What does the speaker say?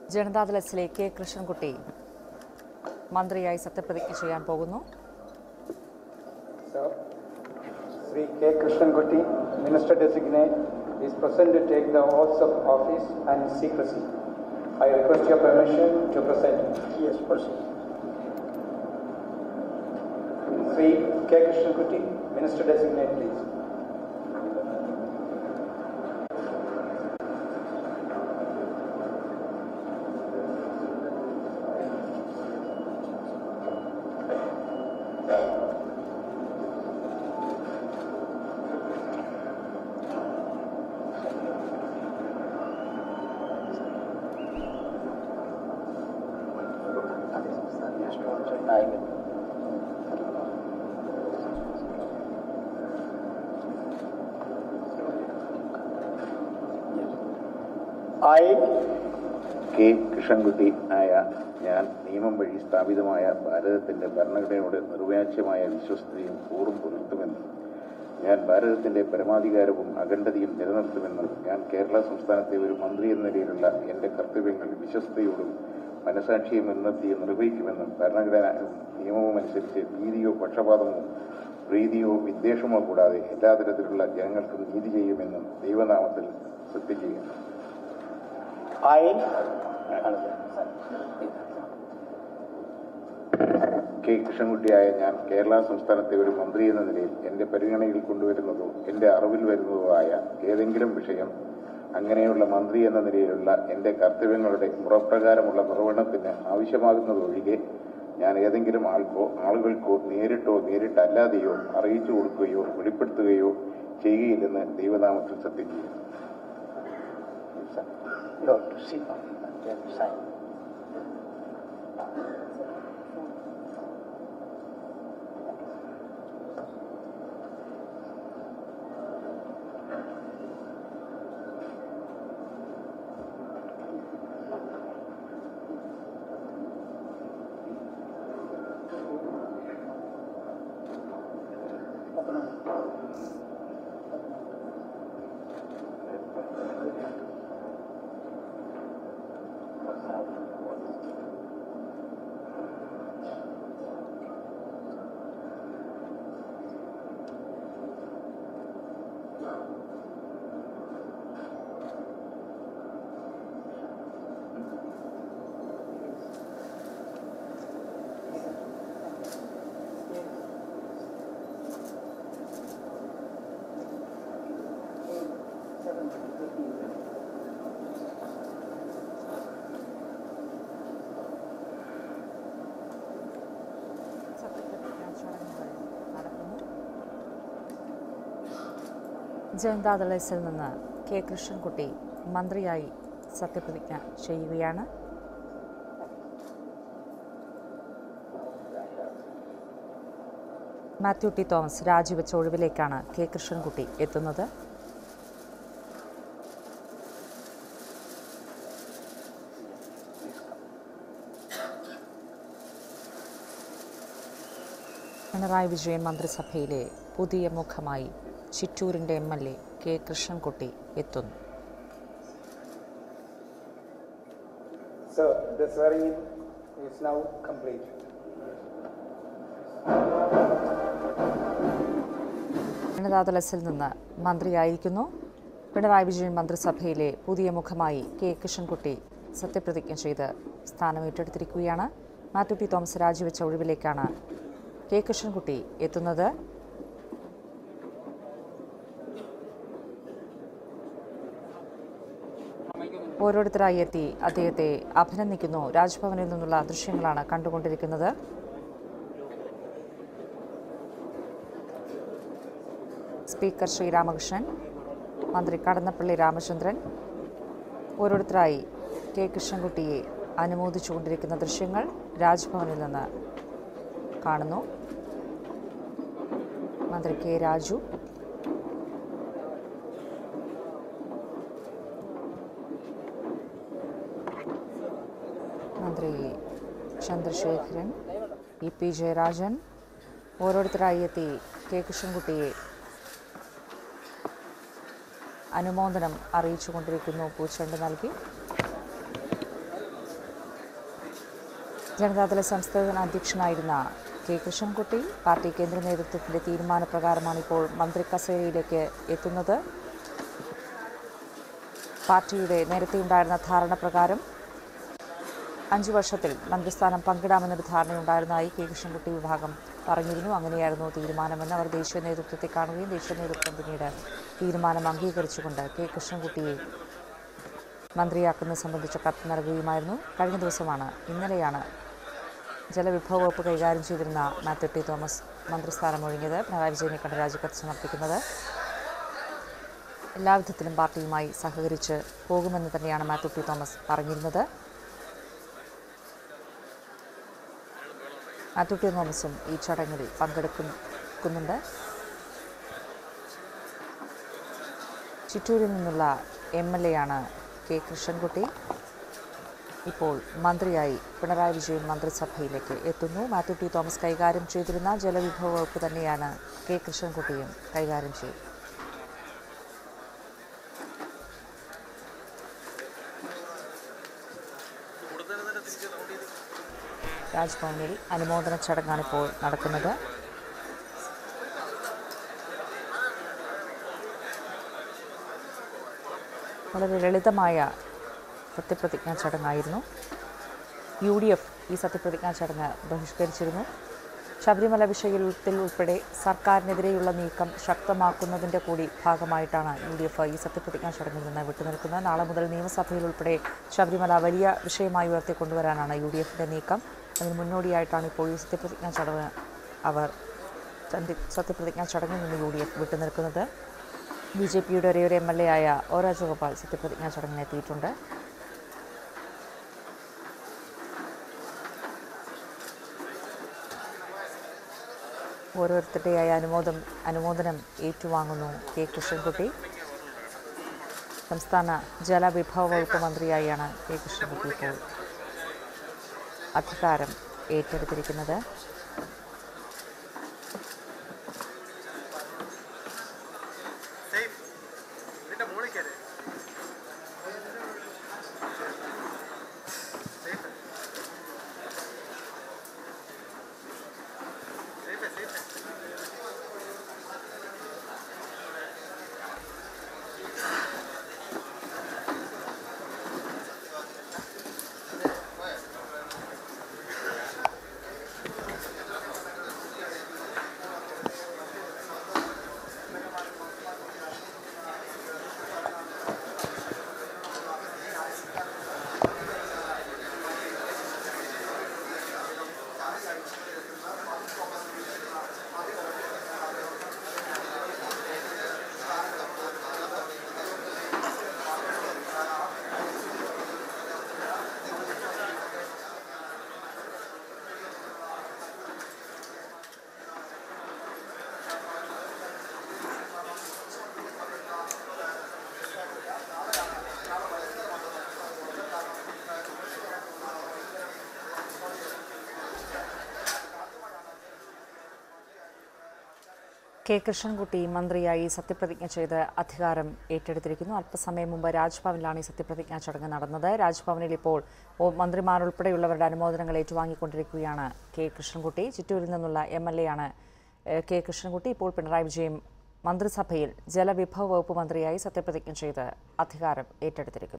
ജനതാദൾ എസിലെ കെ കൃഷ്ണൻകുട്ടി മന്ത്രിയായി സത്യപ്രതിജ്ഞ ചെയ്യാൻ പോകുന്നു Sir, Sri K. Krishnankuti, Minister Designate, is present to take the oaths of office and secrecy. I request your permission to present. Yes, proceed. Sri K. Krishnankuti, Minister Designate, please. I, K Krishnankutty ആയ ഞാൻ നിയമം വഴി സ്ഥാപിതമായ ഭാരതത്തിന്റെ ഭരണഘടനയോട് നിർവാച്യമായ വിശ്വസ്തയും കൂറും പുലർത്തുമെന്നും ഞാൻ ഭാരതത്തിന്റെ പരമാധികാരവും അഖണ്ഡതയും നിലനിർത്തുമെന്നും ഞാൻ കേരള സംസ്ഥാനത്തെ ഒരു മന്ത്രി എന്ന നിലയിലുള്ള എന്റെ കർത്തവ്യങ്ങൾ വിശ്വസ്തയോടും മനസാക്ഷിയെ മുൻനിർത്തി നിർവഹിക്കുമെന്നും ഭരണഘടന നിയമവും അനുസരിച്ച് ഭീതിയോ പക്ഷപാതമോ പ്രീതിയോ വിദ്വേഷമോ കൂടാതെ എല്ലാ തരത്തിലുള്ള ജനങ്ങൾക്കും നീതി ചെയ്യുമെന്നും ദൈവനാമത്തിൽ സത്യം ചെയ്യുന്നു I, കെ കൃഷ്ണൻകുട്ടിയായ ഞാൻ കേരള സംസ്ഥാനത്തെ ഒരു മന്ത്രി എന്ന നിലയിൽ എന്റെ പരിഗണനയിൽ കൊണ്ടുവരുന്നതോ എന്റെ അറിവിൽ വരുന്നതോ ആയ ഏതെങ്കിലും വിഷയം അങ്ങനെയുള്ള മന്ത്രി എന്ന നിലയിലുള്ള എന്റെ കർത്തവ്യങ്ങളുടെ മുറപ്രകാരമുള്ള നിർവഹണത്തിന് ആവശ്യമാകുന്നതൊഴികെ ഞാൻ ഏതെങ്കിലും ആൾക്കോ ആളുകൾക്കോ നേരിട്ടോ നേരിട്ടല്ലാതെയോ അറിയിച്ചു കൊടുക്കുകയോ വെളിപ്പെടുത്തുകയോ ചെയ്യുകയില്ലെന്ന് ദൈവനാമത്തിൽ സത്യം ചെയ്യുന്നു you have to sit on it and then sign. സത്യപ്രതിജ്ഞാ ചടങ്ങുകൾ നടക്കുന്നു ജനതാദൾ എസിൽ നിന്ന് കെ കൃഷ്ണൻകുട്ടി മന്ത്രിയായി സത്യപ്രതിജ്ഞ ചെയ്യുകയാണ് മാത്യു ടി തോമസ് രാജിവെച്ച ഒഴിവിലേക്കാണ് കെ കൃഷ്ണൻകുട്ടി എത്തുന്നത് പിണറായി വിജയൻ മന്ത്രിസഭയിലെ പുതിയ മുഖമായി ചിറ്റൂരിൻ്റെ M L A K Krishnankutty എത്തുന്നു Sir, the swearing in is now complete. Janata Dal എസിൽ നിന്ന് മന്ത്രിയായിരിക്കുന്നു പിണറായി വിജയൻ മന്ത്രിസഭയിലെ പുതിയ മുഖമായി കെ കൃഷ്ണൻകുട്ടി സത്യപ്രതിജ്ഞ ചെയ്ത് സ്ഥാനം ഏറ്റെടുത്തിരിക്കുകയാണ് മാത്യു ടി തോമസ് രാജിവെച്ച ഒഴിവിലേക്കാണ് കെ കൃഷ്ണൻകുട്ടി എത്തുന്നത് ഓരോരുത്തരായി എത്തി അദ്ദേഹത്തെ അഭിനന്ദിക്കുന്നു രാജ്ഭവനിൽ നിന്നുള്ള ദൃശ്യങ്ങളാണ് കണ്ടുകൊണ്ടിരിക്കുന്നത് സ്പീക്കർ ശ്രീരാമകൃഷ്ണൻ മന്ത്രി കടന്നപ്പള്ളി രാമചന്ദ്രൻ ഓരോരുത്തരായി കെ കൃഷ്ണൻകുട്ടിയെ അനുമോദിച്ചുകൊണ്ടിരിക്കുന്ന ദൃശ്യങ്ങൾ രാജ്ഭവനിൽ നിന്ന് കാണുന്നു മന്ത്രി കെ രാജു മന്ത്രി ചന്ദ്രശേഖരൻ ഇ പി ജയരാജൻ ഓരോരുത്തരായി എത്തി കെ കൃഷ്ണൻകുട്ടിയെ അനുമോദനം അറിയിച്ചുകൊണ്ടിരിക്കുന്നു പൂച്ചെണ്ട് നൽകി ജനതാദള സംസ്ഥാന അധ്യക്ഷനായിരുന്ന കെ കൃഷ്ണൻകുട്ടി പാർട്ടി കേന്ദ്ര നേതൃത്വത്തിന്റെ തീരുമാനപ്രകാരമാണ് ഇപ്പോൾ മന്ത്രി കസേരയിലേക്ക് എത്തുന്നത് പാർട്ടിയുടെ നേരത്തെ ഉണ്ടായിരുന്ന ധാരണ പ്രകാരം അഞ്ചു വർഷത്തിൽ മന്ത്രിസ്ഥാനം പങ്കിടാമെന്നൊരു ധാരണയുണ്ടായിരുന്നതായി കെ കൃഷ്ണൻകുട്ടി വിഭാഗം പറഞ്ഞിരുന്നു അങ്ങനെയായിരുന്നു തീരുമാനമെന്ന് അവർ ദേശീയ നേതൃത്വത്തെ കാണുകയും ദേശീയ നേതൃത്വം പിന്നീട് തീരുമാനം അംഗീകരിച്ചുകൊണ്ട് കെ കൃഷ്ണൻകുട്ടിയെ മന്ത്രിയാക്കുന്നത് സംബന്ധിച്ച കത്ത് നൽകുകയുമായിരുന്നു കഴിഞ്ഞ ദിവസമാണ് ഇന്നലെയാണ് ജലവിഭവ വകുപ്പ് കൈകാര്യം ചെയ്തിരുന്ന മാത്യു ടി തോമസ് മന്ത്രിസ്ഥാനം ഒഴിഞ്ഞത് പിണറായി വിജയനെ കണ്ട് രാജിക്കത്ത് സമർപ്പിക്കുന്നത് എല്ലാവിധത്തിലും പാർട്ടിയുമായി സഹകരിച്ച് പോകുമെന്ന് തന്നെയാണ് മാത്യു ടി തോമസ് പറഞ്ഞിരുന്നത് മാത്യു ടി തോമസും ഈ ചടങ്ങിൽ പങ്കെടുക്കുന്നുണ്ട് ചിറ്റൂരിൽ നിന്നുള്ള എം എൽ എ ആണ് കെ കൃഷ്ണൻകുട്ടി ഇപ്പോൾ മന്ത്രിയായി പിണറായി വിജയൻ മന്ത്രിസഭയിലേക്ക് എത്തുന്നു മാത്യു ടി തോമസ് കൈകാര്യം ചെയ്തിരുന്ന ജലവിഭവ വകുപ്പ് തന്നെയാണ് കെ കൃഷ്ണൻകുട്ടിയും കൈകാര്യം ചെയ്തത് രാജ്ഭവനിൽ അനുമോദന ചടങ്ങാണ് ഇപ്പോൾ നടക്കുന്നത് വളരെ ലളിതമായ സത്യപ്രതിജ്ഞാ ചടങ്ങായിരുന്നു യു ഡി എഫ് ഈ സത്യപ്രതിജ്ഞാ ചടങ്ങ് ബഹിഷ്കരിച്ചിരുന്നു ശബരിമല വിഷയത്തിൽ ഉൾപ്പെടെ സർക്കാരിനെതിരെയുള്ള നീക്കം ശക്തമാക്കുന്നതിൻ്റെ കൂടി ഭാഗമായിട്ടാണ് യു ഡി എഫ് ഈ സത്യപ്രതിജ്ഞാ ചടങ്ങിൽ നിന്ന് വിട്ടുനിൽക്കുന്നത് നാളെ മുതൽ നിയമസഭയിൽ ഉൾപ്പെടെ ശബരിമല വലിയ വിഷയമായി ഉയർത്തിക്കൊണ്ടുവരാനാണ് യു ഡി എഫിൻ്റെ നീക്കം അതിന് മുന്നോടിയായിട്ടാണ് ഇപ്പോൾ ഈ സത്യപ്രതിജ്ഞാ ചടങ്ങ് അവർ സന്ധ്യ- സത്യപ്രതിജ്ഞാ ചടങ്ങിൽ നിന്ന് യു ഡി എഫ് വിട്ടുനിൽക്കുന്നത് ബി ജെ പിയുടെ ഒരേയൊരു എം എൽ എ ആയ ഒ രാജഗോപാൽ സത്യപ്രതിജ്ഞാ ചടങ്ങിന് എത്തിയിട്ടുണ്ട് ഓരോരുത്തരുടെയായ അനുമോദം അനുമോദനം ഏറ്റുവാങ്ങുന്നു കെ കൃഷ്ണൻകുട്ടി സംസ്ഥാന ജലവിഭവ വകുപ്പ് മന്ത്രിയായാണ് കെ കൃഷ്ണൻകുട്ടി ഇപ്പോൾ അധികാരം ഏറ്റെടുത്തിരിക്കുന്നത് കെ കൃഷ്ണൻകുട്ടി മന്ത്രിയായി സത്യപ്രതിജ്ഞ ചെയ്ത് അധികാരം ഏറ്റെടുത്തിരിക്കുന്നു അല്പസമയം മുമ്പ് രാജ്ഭവനിലാണ് ഈ സത്യപ്രതിജ്ഞാ ചടങ്ങ് നടന്നത് രാജ്ഭവനിൽ ഇപ്പോൾ ഓ- മന്ത്രിമാരുൾപ്പെടെയുള്ളവരുടെ അനുമോദനങ്ങൾ ഏറ്റുവാങ്ങിക്കൊണ്ടിരിക്കുകയാണ് കെ കൃഷ്ണൻകുട്ടി ചിറ്റൂരിൽ നിന്നുള്ള എം എൽ എ ആണ് ഏഹ്, കെ കൃഷ്ണൻകുട്ടി ഇപ്പോൾ പിണറായി വിജയൻ മന്ത്രിസഭയിൽ ജലവിഭവ വകുപ്പ് മന്ത്രിയായി സത്യപ്രതിജ്ഞ ചെയ്ത് അധികാരം ഏറ്റെടുത്തിരിക്കുന്നു